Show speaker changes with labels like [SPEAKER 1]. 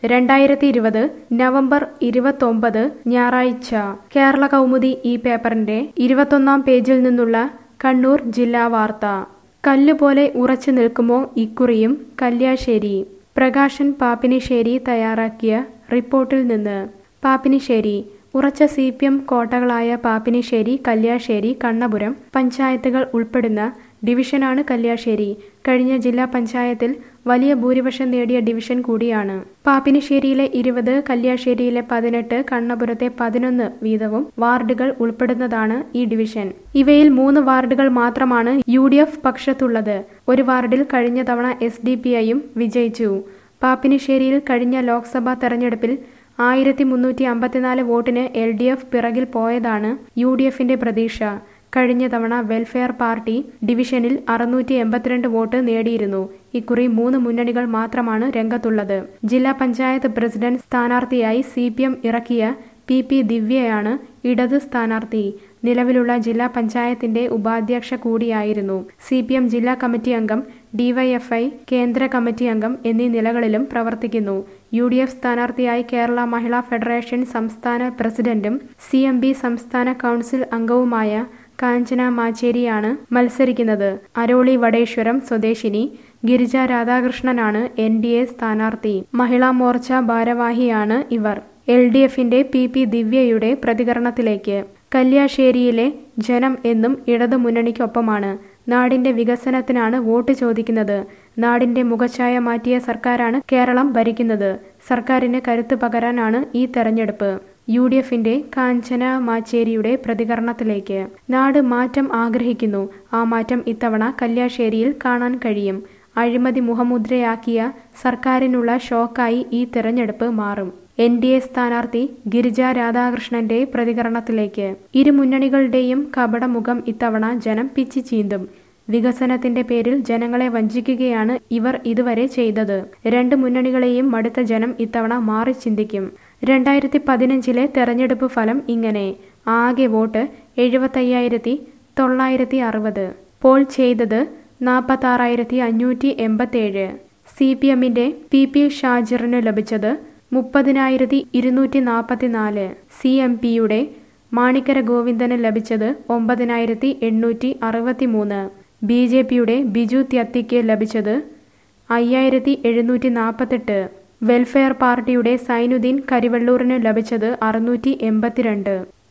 [SPEAKER 1] രണ്ടായിരത്തി ഇരുപത് നവംബർ ഇരുപത്തൊമ്പത് ഞായറാഴ്ച കേരള കൗമുദി ഈ പേപ്പറിന്റെ ഇരുപത്തൊന്നാം പേജിൽ നിന്നുള്ള കണ്ണൂർ ജില്ലാ വാർത്ത കല്ലുപോലെ ഉറച്ചു നിൽക്കുമോ ഇക്കുറിയും കല്യാശ്ശേരി പ്രകാശൻ പാപ്പിനിശ്ശേരി തയ്യാറാക്കിയ റിപ്പോർട്ടിൽ നിന്ന് പാപ്പിനിശ്ശേരി ഉറച്ച സി പി എം കോട്ടകളായ പാപ്പിനിശ്ശേരി കല്യാശ്ശേരി കണ്ണപുരം പഞ്ചായത്തുകൾ ഉൾപ്പെടുന്ന ഡിവിഷനാണ് കല്യാശ്ശേരി കഴിഞ്ഞ ജില്ലാ പഞ്ചായത്തിൽ വലിയ ഭൂരിപക്ഷം നേടിയ ഡിവിഷൻ കൂടിയാണ് പാപ്പിനിശ്ശേരിയിലെ ഇരുപത് കല്യാശ്ശേരിയിലെ പതിനെട്ട് കണ്ണപുരത്തെ പതിനൊന്ന് വീതവും വാർഡുകൾ ഉൾപ്പെടുന്നതാണ് ഈ ഡിവിഷൻ ഇവയിൽ മൂന്ന് വാർഡുകൾ മാത്രമാണ് യു ഡി എഫ് പക്ഷത്തുള്ളത് ഒരു വാർഡിൽ കഴിഞ്ഞ തവണ എസ് ഡി പി ഐയും വിജയിച്ചു പാപ്പിനിശ്ശേരിയിൽ കഴിഞ്ഞ ലോക്സഭാ തെരഞ്ഞെടുപ്പിൽ ആയിരത്തി മുന്നൂറ്റി അമ്പത്തിനാല് വോട്ടിന് എൽ ഡി എഫ് പിറകിൽ പോയതാണ് യു ഡി എഫിന്റെ പ്രതീക്ഷ കഴിഞ്ഞ തവണ വെൽഫെയർ പാർട്ടി ഡിവിഷനിൽ അറുന്നൂറ്റി എൺപത്തിരണ്ട് വോട്ട് നേടിയിരുന്നു ഇക്കുറി മൂന്ന് മുന്നണികൾ മാത്രമാണ് രംഗത്തുള്ളത് ജില്ലാ പഞ്ചായത്ത് പ്രസിഡന്റ് സ്ഥാനാർത്ഥിയായി സി പി എം ഇറക്കിയ പി പി ദിവ്യയാണ് ഇടത് സ്ഥാനാർത്ഥി നിലവിലുള്ള ജില്ലാ പഞ്ചായത്തിന്റെ ഉപാധ്യക്ഷ കൂടിയായിരുന്നു സി പി എം ജില്ലാ കമ്മിറ്റി അംഗം ഡിവൈഎഫ്ഐ കേന്ദ്ര കമ്മിറ്റി അംഗം എന്നീ നിലകളിലും പ്രവർത്തിക്കുന്നു യു ഡി എഫ് സ്ഥാനാർത്ഥിയായി കേരള മഹിളാ ഫെഡറേഷൻ സംസ്ഥാന പ്രസിഡന്റും സി എം ബി സംസ്ഥാന കൗൺസിൽ അംഗവുമായ കാഞ്ചന മാച്ചേരിയാണ് മത്സരിക്കുന്നത് അരോളി വടേശ്വരം സ്വദേശിനി ഗിരിജ രാധാകൃഷ്ണനാണ് എൻ ഡി എ സ്ഥാനാർത്ഥി മഹിളാ മോർച്ച ഭാരവാഹിയാണ് ഇവർ എൽ ഡി എഫിന്റെ പി പി ദിവ്യയുടെ പ്രതികരണത്തിലേക്ക് കല്യാശ്ശേരിയിലെ ജനം എന്നും ഇടതു മുന്നണിക്കൊപ്പമാണ് നാടിന്റെ വികസനത്തിനാണ് വോട്ട് ചോദിക്കുന്നത് നാടിന്റെ മുഖഛായ മാറ്റിയ സർക്കാരാണ് കേരളം ഭരിക്കുന്നത് സർക്കാരിന് കരുത്ത് പകരാനാണ് ഈ തെരഞ്ഞെടുപ്പ് യു ഡി എഫിന്റെ കാഞ്ചന മാച്ചേരിയുടെ പ്രതികരണത്തിലേക്ക് നാട് മാറ്റം ആഗ്രഹിക്കുന്നു ആ മാറ്റം ഇത്തവണ കല്യാശ്ശേരിയിൽ കാണാൻ കഴിയും അഴിമതി മുഖമുദ്രയാക്കിയ സർക്കാരിനുള്ള ഷോക്കായി ഈ തെരഞ്ഞെടുപ്പ് മാറും എൻ ഡി എ സ്ഥാനാർത്ഥി ഗിരിജ രാധാകൃഷ്ണന്റെ പ്രതികരണത്തിലേക്ക് ഇരു മുന്നണികളുടെയും കപടമുഖം ഇത്തവണ ജനം പിച്ചി ചീന്തും വികസനത്തിന്റെ പേരിൽ ജനങ്ങളെ വഞ്ചിക്കുകയാണ് ഇവർ ഇതുവരെ ചെയ്തത് രണ്ട് മുന്നണികളെയും മടുത്ത ജനം ഇത്തവണ മാറി ചിന്തിക്കും രണ്ടായിരത്തി പതിനഞ്ചിലെ തെരഞ്ഞെടുപ്പ് ഫലം ഇങ്ങനെ ആകെ വോട്ട് എഴുപത്തയ്യായിരത്തി തൊള്ളായിരത്തി അറുപത് പോൾ ചെയ്തത് നാൽപ്പത്താറായിരത്തി അഞ്ഞൂറ്റി എൺപത്തേഴ് സി പി എമ്മിന്റെ പി പി ഷാജിറിന് ലഭിച്ചത് മുപ്പതിനായിരത്തി ഇരുന്നൂറ്റി നാൽപ്പത്തിനാല് സി എം പിയുടെ മാണിക്കര ഗോവിന്ദന് ലഭിച്ചത് ഒമ്പതിനായിരത്തി എണ്ണൂറ്റി അറുപത്തി മൂന്ന് ബി ജെ പിയുടെ ബിജു ത്യത്തിക്ക് ലഭിച്ചത് അയ്യായിരത്തി എഴുന്നൂറ്റി നാൽപ്പത്തെട്ട് വെൽഫെയർ പാർട്ടിയുടെ സൈനുദ്ദീൻ കരിവള്ളൂരിന് ലഭിച്ചത് അറുന്നൂറ്റി എൺപത്തിരണ്ട്